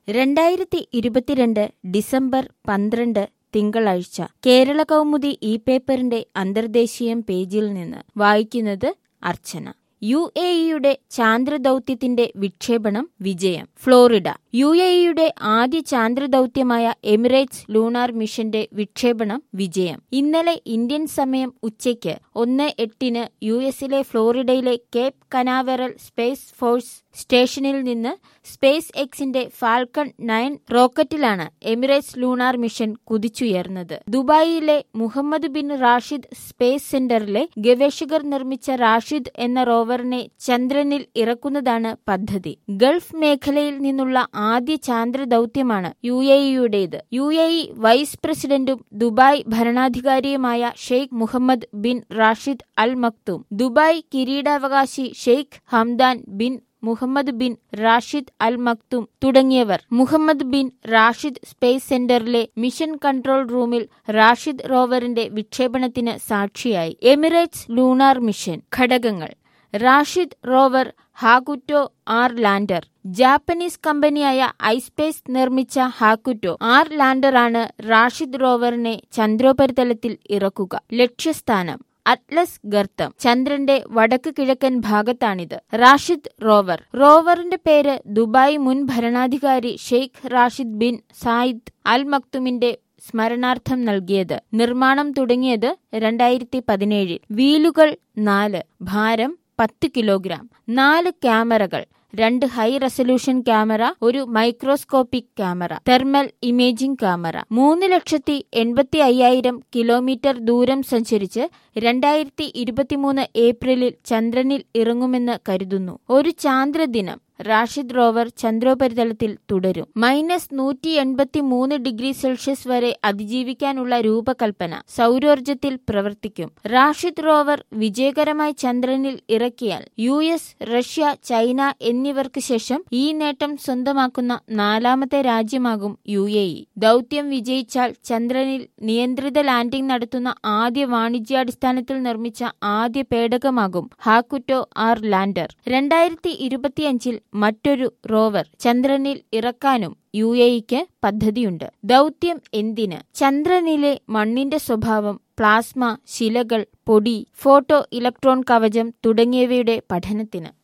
രണ്ടായിരത്തി ഇരുപത്തിരണ്ട് ഡിസംബർ പന്ത്രണ്ട് തിങ്കളാഴ്ച കേരള കൗമുദി ഇ പേപ്പറിന്റെ അന്തർദേശീയം പേജിൽ നിന്ന് വായിക്കുന്നത് അർച്ചന യു എ ഇയുടെ ചാന്ദ്രദൌത്യത്തിന്റെ വിക്ഷേപണം വിജയം ഫ്ലോറിഡ യു എ ഇയുടെ ആദ്യ ചാന്ദ്രദൌത്യമായ എമിറേറ്റ്സ് ലൂണാർ മിഷന്റെ വിക്ഷേപണം വിജയം ഇന്നലെ ഇന്ത്യൻ സമയം ഉച്ചയ്ക്ക് ഒന്ന് എട്ടിന് യു എസിലെ ഫ്ലോറിഡയിലെ കേപ്പ് കനാവെറൽ സ്പേസ് ഫോഴ്സ് സ്റ്റേഷനിൽ നിന്ന് സ്പേസ് എക്സിന്റെ ഫാൽക്കൺ നയൻ റോക്കറ്റിലാണ് എമിറേറ്റ്സ് ലൂണാർ മിഷൻ കുതിച്ചുയർന്നത് ദുബായിലെ മുഹമ്മദ് ബിൻ റാഷിദ് സ്പേസ് സെന്ററിലെ ഗവേഷകർ നിർമ്മിച്ച റാഷിദ് എന്ന റോവറിനെ ചന്ദ്രനിൽ ഇറക്കുന്നതാണ് പദ്ധതി ഗൾഫ് മേഖലയിൽ നിന്നുള്ള ആദ്യ ചാന്ദ്ര ദൌത്യമാണ് യു എ ഇയുടേത് യു എ ഇ വൈസ് പ്രസിഡന്റും ദുബായ് ഭരണാധികാരിയുമായ Sheikh Muhammad bin Rashid al Maktoum Dubai കിരീടാവകാശി Sheikh Hamdan bin Muhammad bin Rashid al Maktoum തുടങ്ങിയവർ മുഹമ്മദ് ബിൻ റാഷിദ് സ്പേസ് സെന്ററിലെ മിഷൻ കൺട്രോൾ റൂമിൽ റാഷിദ് റോവറിന്റെ വിക്ഷേപണത്തിന് സാക്ഷിയായി എമിറേറ്റ്സ് ലൂണാർ മിഷൻ ഘടകങ്ങൾ Rashid rover Hakuto R lander Japanese കമ്പനിയായ ispace നിർമ്മിച്ച ഹാക്കുറ്റോ ആർ ലാൻഡറാണ് റാഷിദ് റോവറിനെ ചന്ദ്രോപരിതലത്തിൽ ഇറക്കുക ലക്ഷ്യസ്ഥാനം അറ്റ്ലസ് ഗർത്തം ചന്ദ്രന്റെ വടക്ക് കിഴക്കൻ ഭാഗത്താണിത് റാഷിദ് റോവർ റോവറിന്റെ പേര് ദുബായ് മുൻ ഭരണാധികാരി Sheikh Rashid bin Saeed al മക്തുമിന്റെ സ്മരണാർത്ഥം നൽകിയത് നിർമ്മാണം തുടങ്ങിയത് രണ്ടായിരത്തി പതിനേഴിൽ വീലുകൾ നാല് ഭാരം പത്ത് കിലോഗ്രാം നാല് ക്യാമറകൾ രണ്ട് ഹൈ റെസൊല്യൂഷൻ ക്യാമറ ഒരു microscopic camera thermal imaging camera മൂന്ന് ലക്ഷത്തി എൺപത്തി അയ്യായിരം കിലോമീറ്റർ ദൂരം സഞ്ചരിച്ച് രണ്ടായിരത്തി ഇരുപത്തിമൂന്ന് ഏപ്രിലിൽ ചന്ദ്രനിൽ ഇറങ്ങുമെന്ന് കരുതുന്നു ഒരു ചാന്ദ്രദിനം റാഷിദ് റോവർ ചന്ദ്രോപരിതലത്തിൽ തുടരും മൈനസ് നൂറ്റി എൺപത്തി മൂന്ന് ഡിഗ്രി സെൽഷ്യസ് വരെ അതിജീവിക്കാനുള്ള രൂപകൽപ്പന സൗരോർജത്തിൽ പ്രവർത്തിക്കും റാഷിദ് റോവർ വിജയകരമായി ചന്ദ്രനിൽ ഇറക്കിയാൽ യു എസ് റഷ്യ ചൈന എന്നിവർക്ക് ശേഷം ഈ നേട്ടം സ്വന്തമാക്കുന്ന നാലാമത്തെ രാജ്യമാകും യു എ ഇ ദൌത്യം വിജയിച്ചാൽ ചന്ദ്രനിൽ നിയന്ത്രിത ലാൻഡിംഗ് നടത്തുന്ന ആദ്യ വാണിജ്യാടിസ്ഥാനത്തിൽ നിർമ്മിച്ച ആദ്യ പേടകമാകും ഹാക്കുറ്റോ ആർ ലാൻഡർ രണ്ടായിരത്തി ഇരുപത്തിയഞ്ചിൽ മറ്റൊരു റോവർ ചന്ദ്രനിൽ ഇറക്കാനും യു എക്ക് പദ്ധതിയുണ്ട് ദൗത്യം എന്തിന് ചന്ദ്രനിലെ മണ്ണിന്റെ സ്വഭാവം പ്ലാസ്മ ശിലകൾ പൊടി ഫോട്ടോ ഇലക്ട്രോൺ കവചം തുടങ്ങിയവയുടെ പഠനത്തിന്